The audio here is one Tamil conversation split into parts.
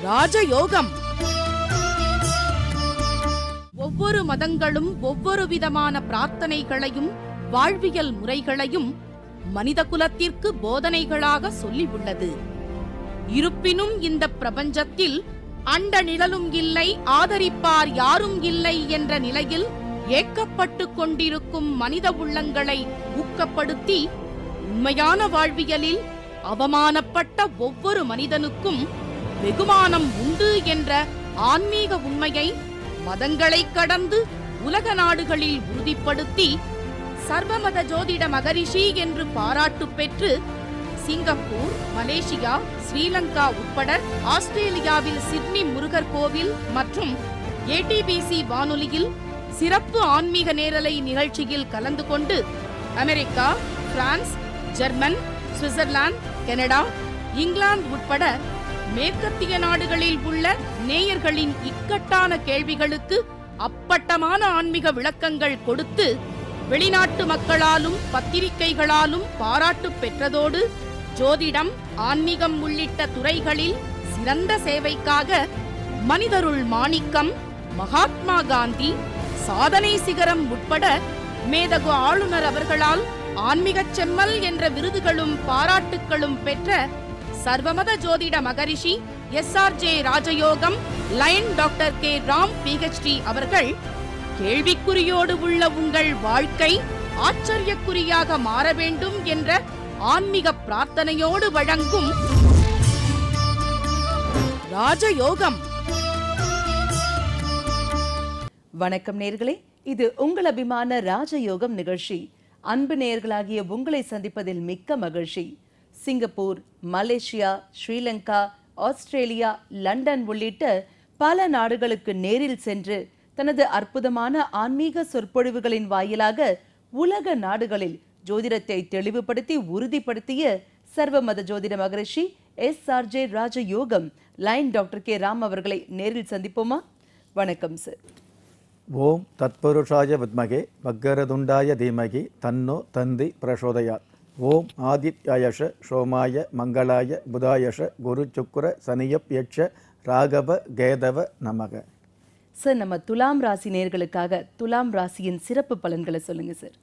ராஜயோகம் ஒவ்வொரு மதங்களும் ஒவ்வொரு விதமான பிரார்த்தனைகளையும் வாழ்வியல் முறைகளையும் மனித குலத்திற்கு போதனைகளாக சொல்லி உள்ளது இருப்பினும் இந்த பிரபஞ்சத்தில் அண்ட நிழலும் இல்லை ஆதரிப்பார் யாரும் இல்லை என்ற நிலையில் ஏக்கப்பட்டுக் கொண்டிருக்கும் மனித உள்ளங்களை ஊக்கப்படுத்தி உண்மையான வாழ்வியலில் அவமானப்பட்ட ஒவ்வொரு மனிதனுக்கும் வெகுமானம் உண்டு என்ற ஆன்மீக உண்மையை மதங்களை கடந்து உலக நாடுகளில் உறுதிப்படுத்தி சர்வமத ஜோதிட மகரிஷி என்று பாராட்டு பெற்று சிங்கப்பூர் மலேசியா ஸ்ரீலங்கா உட்பட ஆஸ்திரேலியாவில் சிட்னி முருகர் கோவில் மற்றும் ஏடிபிசி வானொலியில் சிறப்பு ஆன்மீக நேரலை நிகழ்ச்சியில் கலந்து கொண்டு America France German Switzerland Canada England உட்பட மேற்கத்திய நாடுகளில் உள்ள நேயர்களின் இக்கட்டான கேள்விகளுக்கு அப்பட்டமான ஆன்மீக விளக்கங்கள் கொடுத்து வெளிநாட்டு மக்களாலும் பத்திரிகைகளாலும் பாராட்டு பெற்றதோடு ஜோதிடம் ஆன்மீகம் உள்ளிட்ட துறைகளில் சிறந்த சேவைக்காக மனிதருள் மாணிக்கம் மகாத்மா காந்தி சாதனை சிகரம் உட்பட மேதகு ஆளுநர் அவர்களால் ஆன்மீகச் செம்மல் என்ற விருதுகளும் பாராட்டுக்களும் பெற்ற சர்வமத ஜோதிட Maharishi S R J Rajayogam lion doctor K Ram PhD அவர்கள் கேள்விக்குறியோடு உள்ள உங்கள் வாழ்க்கை ஆச்சரியக்குறியாக மாற வேண்டும் என்ற ஆன்மீக பிரார்த்தனையோடு வழங்கும் ராஜயோகம் வணக்கம் நேர்களே இது உங்கள் அபிமான ராஜயோகம் நிகழ்ச்சி அன்பு நேயர்களாகிய உங்களை சந்திப்பதில் மிக்க மகிழ்ச்சி Singapore Malaysia Sri Lanka Australia London உள்ளிட்ட பல நாடுகளுக்கு நேரில் சென்று தனது அற்புதமான ஆன்மீக சொற்பொழிவுகளின் வாயிலாக உலக நாடுகளில் ஜோதிடத்தை தெளிவுபடுத்தி உறுதிப்படுத்திய சர்வமத ஜோதிட Maharishi S R J Rajayogam lion doctor K Ram அவர்களை நேரில் சந்திப்போமா வணக்கம் சார் ஓம் தத்புருஷாய வித்மகே வக்கரதுண்டாய தீமகி தன்னோ தந்தி பிரசோதயாத் ஓம் ஆதித்யாயஷ சோமாய மங்களாய புதாயஷ குரு சுக்குர சனியப் யட்ச ராகவ கேதவ நமக சார் நம்ம துலாம் ராசி நேர்களுக்காக துலாம் ராசியின் சிறப்பு பலன்களை சொல்லுங்க சார்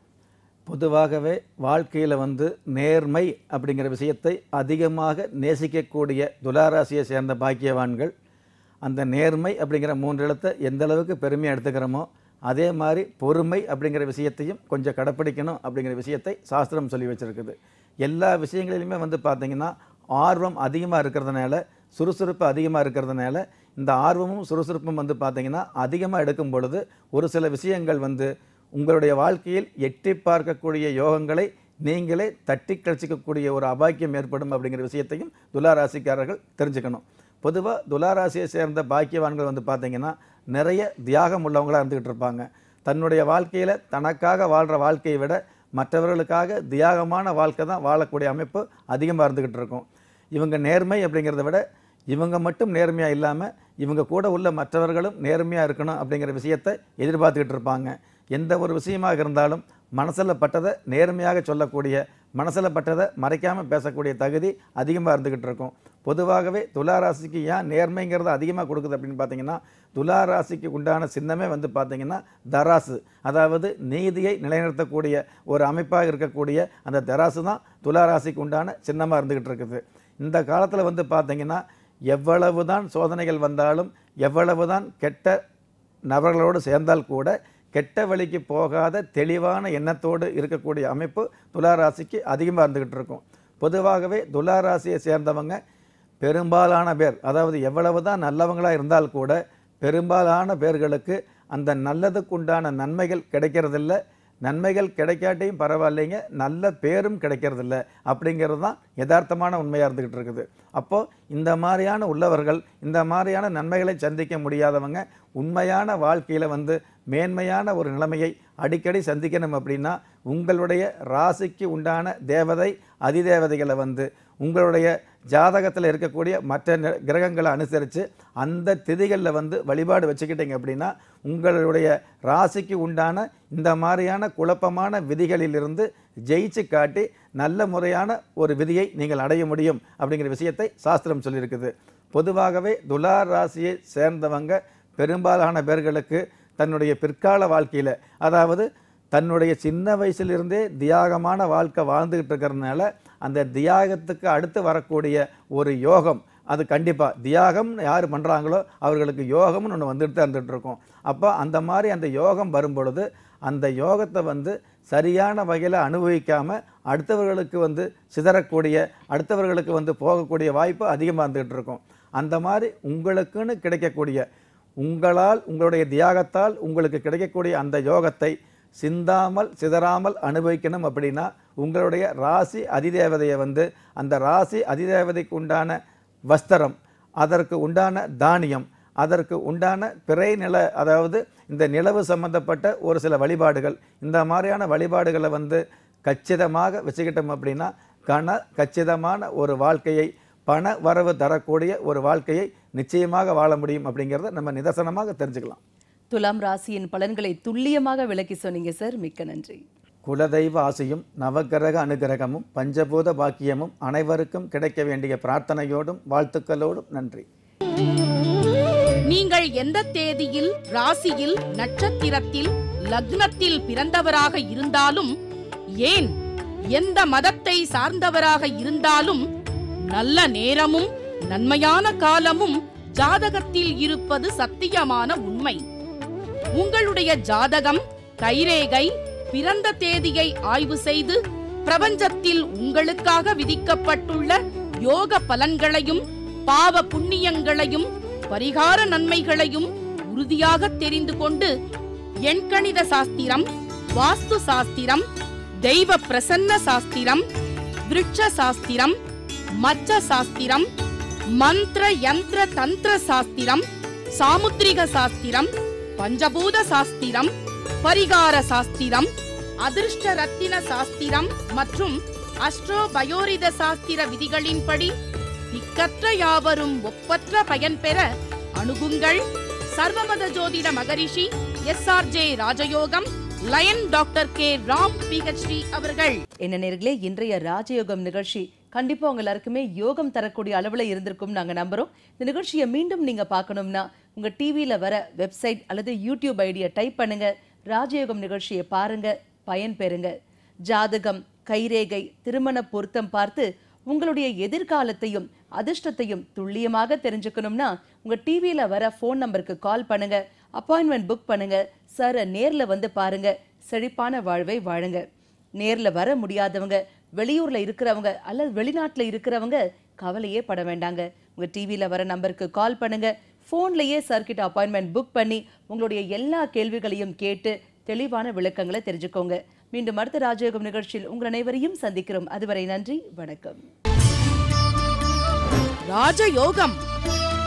பொதுவாகவே வாழ்க்கையில் வந்து நேர்மை அப்படிங்கிற விஷயத்தை அதிகமாக நேசிக்கக்கூடிய துளாராசியை சேர்ந்த பாக்கியவான்கள் அந்த நேர்மை அப்படிங்கிற மூன்று எழுத்தை எந்த அளவுக்கு பெருமையாக எடுத்துக்கிறோமோ அதே மாதிரி பொறுமை அப்படிங்கிற விஷயத்தையும் கொஞ்சம் கடைப்பிடிக்கணும் அப்படிங்கிற விஷயத்தை சாஸ்திரம் சொல்லி வச்சிருக்குது எல்லா விஷயங்களிலுமே வந்து பார்த்திங்கன்னா ஆர்வம் அதிகமாக இருக்கிறதுனால சுறுசுறுப்பு அதிகமாக இருக்கிறதுனால இந்த ஆர்வமும் சுறுசுறுப்பும் வந்து பார்த்திங்கன்னா அதிகமாக எடுக்கும் பொழுது ஒரு சில விஷயங்கள் வந்து உங்களுடைய வாழ்க்கையில் எட்டி பார்க்கக்கூடிய யோகங்களை நீங்களே தட்டி கழிச்சிக்கக்கூடிய ஒரு அபாக்கியம் ஏற்படும் அப்படிங்கிற விஷயத்தையும் துளாராசிக்காரர்கள் தெரிஞ்சுக்கணும் பொதுவாக துளாராசியை சேர்ந்த பாக்கியவான்கள் வந்து பார்த்தீங்கன்னா நிறைய தியாகம் உள்ளவங்களாக இருந்துக்கிட்டு இருப்பாங்க தன்னுடைய வாழ்க்கையில் தனக்காக வாழ்கிற வாழ்க்கையை விட மற்றவர்களுக்காக தியாகமான வாழ்க்கை தான் வாழக்கூடிய அமைப்பு அதிகமாக இருந்துக்கிட்டு இருக்கும் இவங்க நேர்மை அப்படிங்கிறத விட இவங்க மட்டும் நேர்மையாக இல்லாமல் இவங்க கூட உள்ள மற்றவர்களும் நேர்மையாக இருக்கணும் அப்படிங்கிற விஷயத்தை எதிர்பார்த்துக்கிட்டு இருப்பாங்க எந்த ஒரு விஷயமாக இருந்தாலும் மனசில் பட்டதை நேர்மையாக சொல்லக்கூடிய மனசில் பட்டதை மறைக்காமல் பேசக்கூடிய தகுதி அதிகமாக இருந்துக்கிட்டு இருக்கும் பொதுவாகவே துளாராசிக்கு ஏன் நேர்மைங்கிறது அதிகமாக கொடுக்குது அப்படின்னு பார்த்தீங்கன்னா துளாராசிக்கு உண்டான சின்னமே வந்து பார்த்தீங்கன்னா தராசு அதாவது நீதியை நிலைநிறுத்தக்கூடிய ஒரு அமைப்பாக இருக்கக்கூடிய அந்த தராசு தான் துளாராசிக்கு உண்டான சின்னமாக இருந்துக்கிட்டு இருக்குது இந்த காலத்தில் வந்து பார்த்தீங்கன்னா எவ்வளவு தான் சோதனைகள் வந்தாலும் எவ்வளவு தான் கெட்ட நபர்களோடு சேர்ந்தால் கூட கெட்ட வழிக்கு போகாத தெளிவான எண்ணத்தோடு இருக்கக்கூடிய அமைப்பு துளாராசிக்கு அதிகமாக இருந்துக்கிட்டு இருக்கும் பொதுவாகவே துளாராசியை சேர்ந்தவங்க பெரும்பாலான பேர் அதாவது எவ்வளவு தான் நல்லவங்களாக இருந்தால் கூட பெரும்பாலான பேர்களுக்கு அந்த நல்லதுக்குண்டான நன்மைகள் கிடைக்கிறதில்ல நன்மைகள் கிடைக்காட்டியும் பரவாயில்லைங்க நல்ல பேரும் கிடைக்கிறதில்ல அப்படிங்கிறது தான் யதார்த்தமான உண்மையாக இருந்துக்கிட்டு இருக்குது அப்போது இந்த மாதிரியான உள்ளவர்கள் இந்த மாதிரியான நன்மைகளை சந்திக்க முடியாதவங்க உண்மையான வாழ்க்கையில் வந்து மேன்மையான ஒரு நிலைமையை அடிக்கடி சந்திக்கணும் அப்படின்னா உங்களுடைய ராசிக்கு உண்டான தேவதை அதிதேவதைகளை வந்து உங்களுடைய ஜாதகத்தில் இருக்கக்கூடிய மற்ற நி- கிரகங்களை அனுசரித்து அந்த திதிகளில் வந்து வழிபாடு வச்சுக்கிட்டீங்க அப்படின்னா உங்களுடைய ராசிக்கு உண்டான இந்த மாதிரியான குழப்பமான விதிகளிலிருந்து ஜெயிச்சு காட்டி நல்ல முறையான ஒரு விதியை நீங்கள் அடைய முடியும் அப்படிங்கிற விஷயத்தை சாஸ்திரம் சொல்லியிருக்குது பொதுவாகவே துலார் ராசியை சேர்ந்தவங்க பெரும்பாலான பேர்களுக்கு தன்னுடைய பிற்கால வாழ்க்கையில் அதாவது தன்னுடைய சின்ன வயசிலிருந்தே தியாகமான வாழ்க்கை வாழ்ந்துக்கிட்டு இருக்கிறதுனால அந்த தியாகத்துக்கு அடுத்து வரக்கூடிய ஒரு யோகம் அது கண்டிப்பாக தியாகம் யார் பண்ணுறாங்களோ அவர்களுக்கு யோகம்னு ஒன்று வந்துட்டு தான் இருந்துகிட்டு இருக்கும் அப்போ அந்த மாதிரி அந்த யோகம் வரும் பொழுது அந்த யோகத்தை வந்து சரியான வகையில் அனுபவிக்காமல் அடுத்தவர்களுக்கு வந்து சிதறக்கூடிய அடுத்தவர்களுக்கு வந்து போகக்கூடிய வாய்ப்பு அதிகமாக இருந்துகிட்டு இருக்கும் அந்த மாதிரி உங்களுக்குன்னு கிடைக்கக்கூடிய உங்களால் உங்களுடைய தியாகத்தால் உங்களுக்கு கிடைக்கக்கூடிய அந்த யோகத்தை சிந்தாமல் சிதறாமல் அனுபவிக்கணும் அப்படின்னா உங்களுடைய ராசி அதிதேவதையை வந்து அந்த ராசி அதிதேவதைக்கு உண்டான வஸ்திரம் அதற்கு உண்டான தானியம் அதற்கு உண்டான பிறை நில அதாவது இந்த நிலவு சம்பந்தப்பட்ட ஒரு சில வழிபாடுகள் இந்த மாதிரியான வழிபாடுகளை வந்து கச்சிதமாக வச்சுக்கிட்டோம் அப்படின்னா கன கச்சிதமான ஒரு வாழ்க்கையை பண வரவு தரக்கூடிய ஒரு வாழ்க்கையை நிச்சயமாக வாழ முடியும் அப்படிங்கிறத நம்ம நிதர்சனமாக தெரிஞ்சுக்கலாம் துலாம் ராசியின் பலன்களை துல்லியமாக விளக்கி சொன்னீங்க சார் மிக்க நன்றி குலதெய்வ ஆசையும் நவக்கிரக அனுகிரகமும் பஞ்சபூத பாக்கியமும் அனைவருக்கும் கிடைக்க வேண்டிய பிரார்த்தனையோடும் வாழ்த்துக்களோடும் நன்றி நீங்கள் எந்த தேதியில் ராசியில் நட்சத்திரத்தில் லக்னத்தில் பிறந்தவராக இருந்தாலும் ஏன் எந்த மதத்தை சார்ந்தவராக இருந்தாலும் நல்ல நேரமும் நன்மையான காலமும் ஜாதகத்தில் இருப்பது சத்தியமான உண்மை உங்களுடைய ஜாதகம் கைரேகை பிறந்த தேதியை ஆய்வு செய்து பிரபஞ்சத்தில் உங்களுக்காக விதிக்கப்பட்டுள்ள யோக பலன்களையும் பாவ புண்ணியங்களையும் பரிகார நன்மைகளையும் உறுதியாக தெரிந்து கொண்டு எண்கணித சாஸ்திரம் வாஸ்து சாஸ்திரம் தெய்வ பிரசன்ன சாஸ்திரம் விருட்ச சாஸ்திரம் மச்ச சாஸ்திரம் மந்திர யந்திர தந்திர சாஸ்திரம் சாமுத்திரிக சாஸ்திரம் பஞ்சபூத சாஸ்திரம் பரிகார சாஸ்திரம் அதிர்ஷ்ட ரத்தின சாஸ்திரம் மற்றும் அஸ்ட்ரோ பயோரித சாஸ்திர விதிகளின்படி திக்கற்ற யாவரும் ஒப்பற்ற பயன் பெற அணுகுங்கள் சர்வமத ஜோதிட Maharishi S R J Rajayogam lion doctor K Ram PhD அவர்கள் என்ன நேர்களே இன்றைய ராஜயோகம் நிகழ்ச்சி கண்டிப்பா உங்க எல்லாருக்குமே யோகம் தரக்கூடிய அளவுல இருந்திருக்கும் நாங்க நம்புறோம் இந்த நிகழ்ச்சியை மீண்டும் நீங்க பார்க்கணும்னா உங்க டிவியில வர வெப்சைட் அல்லது யூடியூப் ஐடியை டைப் பண்ணுங்க ராஜயோகம் நிகழ்ச்சியை பாருங்க பயன் பெறுங்க ஜாதகம் கைரேகை திருமண பொருத்தம் பார்த்து உங்களுடைய எதிர்காலத்தையும் அதிர்ஷ்டத்தையும் துல்லியமாக தெரிஞ்சுக்கணும்னா உங்க டிவியில வர ஃபோன் நம்பருக்கு கால் பண்ணுங்க அப்பாயின்மெண்ட் புக் பண்ணுங்க சாரை நேர்ல வந்து பாருங்க செழிப்பான வாழ்வை வாழுங்க நேர்ல வர முடியாதவங்க வெளியூர்ல இருக்கிறவங்க அல்லது வெளிநாட்டுல இருக்கிறவங்க கவலையே பட வேண்டாங்க உங்க டிவியில வர நம்பருக்கு கால் பண்ணுங்க ஃபோன்லயே சர்க்கிட் அப்பாயின்மெண்ட் புக் பண்ணி உங்களுடைய எல்லா கேள்விகளையும் கேட்டு தெளிவான விளக்கங்களை தெரிஞ்சுக்கோங்க மீண்டும் அடுத்த ராஜயோகம் நிகழ்ச்சியில் உங்கள் அனைவரையும் சந்திக்கிறோம் அதுவரை நன்றி வணக்கம் ராஜயோகம்